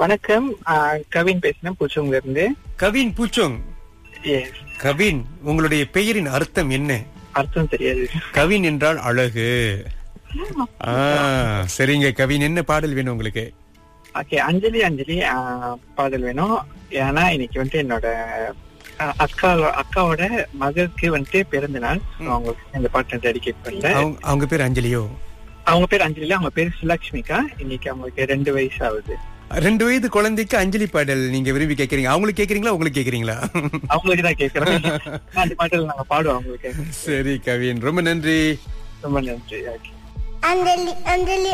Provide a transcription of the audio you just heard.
வணக்கம் ஆஹ் கவின் பேசுறேன் பூச்சவங்க இருந்து கவின் பூச்சோங் எஸ் கவின் உங்களுடைய பெயரின் அர்த்தம் என்ன அர்த்தம் தெரியாது கவின் என்றால் அழகு ஆ, சரிங்க கவின் என்ன பாடல் வேணும் உங்களுக்கு ஓகே அஞ்சலி அஞ்சலி ஆஹ் பாடல் வேணும் ஏன்னா இன்னைக்கு வந்துட்டு என்னோட ஆஹ் அக்கா அக்காவோட மகளுக்கு வந்துட்டு பிறந்த நாள் So, அவங்களுக்கு இந்த பாட்டு டெடிகேட் பண்றேன் அவங்க அவங்க பேர் அஞ்சலியோ அவங்க பேர் அஞ்சலி இல்ல, அவங்க பேர் சுலக்ஷ்மிகா இன்னைக்கு அவங்களுக்கு ரெண்டு வயசு ஆகுது ரெண்டு வயது குழந்தைக்கு அஞ்சலி பாடல் நீங்க விரும்பி கேக்குறீங்க அவங்களுக்கு கேக்குறீங்களா உங்களுக்கு கேக்குறீங்களா அவங்களுக்கு தான் கேட்கறேன் அந்த பாட்டில் நாங்க பாடுவோம் அவங்களுக்கு சரி கவின் ரொம்ப நன்றி ரொம்ப நன்றி ஓகே அஞ்சலி அஞ்சலி